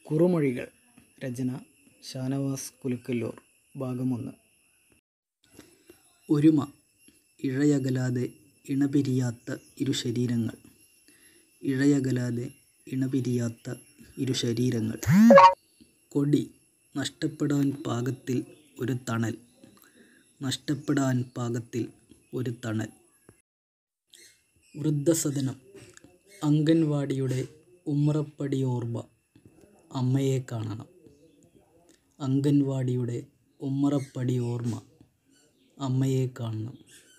കുറുമൊഴികൾ രചന ഷാനവാസ് കുലുക്കല്ലൂർ ഭാഗം ഒന്ന് ഒരുമ ഇഴയകലാതെ ഇണപിരിയാത്ത ഇരു ശരീരങ്ങൾ ഇഴയകലാതെ ഇണപിരിയാത്ത ഇരു ശരീരങ്ങൾ കൊടി നഷ്ടപ്പെടാൻ പാകത്തിൽ ഒരു തണൽ നഷ്ടപ്പെടാൻ പാകത്തിൽ ഒരു തണൽ വൃദ്ധസദനം അംഗൻവാടിയുടെ ഉമ്മറപ്പടിയോർമ്മ അമ്മയെ കാണണം അംഗൻവാടിയുടെ ഉമ്മറപ്പടിയോർമ്മ അമ്മയെ കാണണം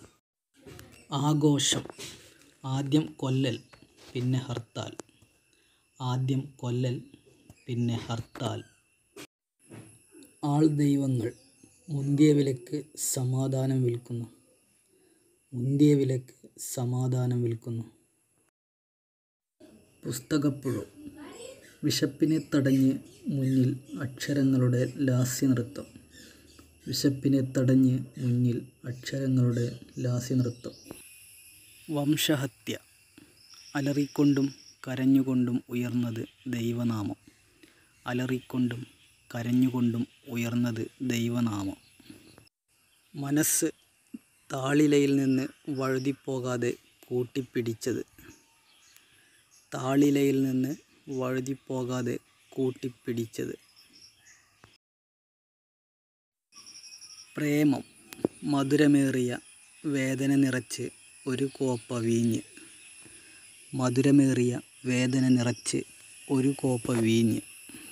ആഘോഷം ആദ്യം കൊല്ലൽ പിന്നെ ഹർത്താൽ ആദ്യം കൊല്ലൽ പിന്നെ ഹർത്താൽ ആൾദൈവങ്ങൾ മുന്തിയ വിലക്ക് സമാധാനം വിൽക്കുന്നു മുന്തിയ വിലക്ക് സമാധാനം വിൽക്കുന്നു പുസ്തകപ്പുഴു വിശപ്പിനെ തടഞ്ഞ് മുന്നിൽ അക്ഷരങ്ങളുടെ ലാസ്യനൃത്തം വിശപ്പിനെ തടഞ്ഞ് മുന്നിൽ അക്ഷരങ്ങളുടെ ലാസ്യനൃത്തം വംശഹത്യ അലറിക്കൊണ്ടും കരഞ്ഞുകൊണ്ടും ഉയർന്നത് ദൈവനാമം അലറിക്കൊണ്ടും കരഞ്ഞുകൊണ്ടും ഉയർന്നത് ദൈവനാമം മനസ്സ് താളിലയിൽ നിന്ന് വഴുതിപ്പോകാതെ കൂട്ടിപ്പിടിച്ചത് താളിലയിൽ നിന്ന് വഴുതിപ്പോകാതെ കൂട്ടിപ്പിടിച്ചത് പ്രേമം മധുരമേറിയ വേദന നിറച്ച് ഒരു കോപ്പ വീഞ്ഞ് മധുരമേറിയ വേദന നിറച്ച് ഒരു കോപ്പ വീഞ്ഞ്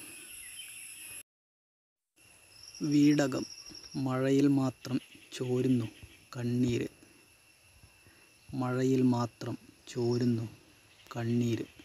വീടകം മഴയിൽ മാത്രം ചോരുന്നു കണ്ണീര് മഴയിൽ മാത്രം ചോരുന്നു കണ്ണീര്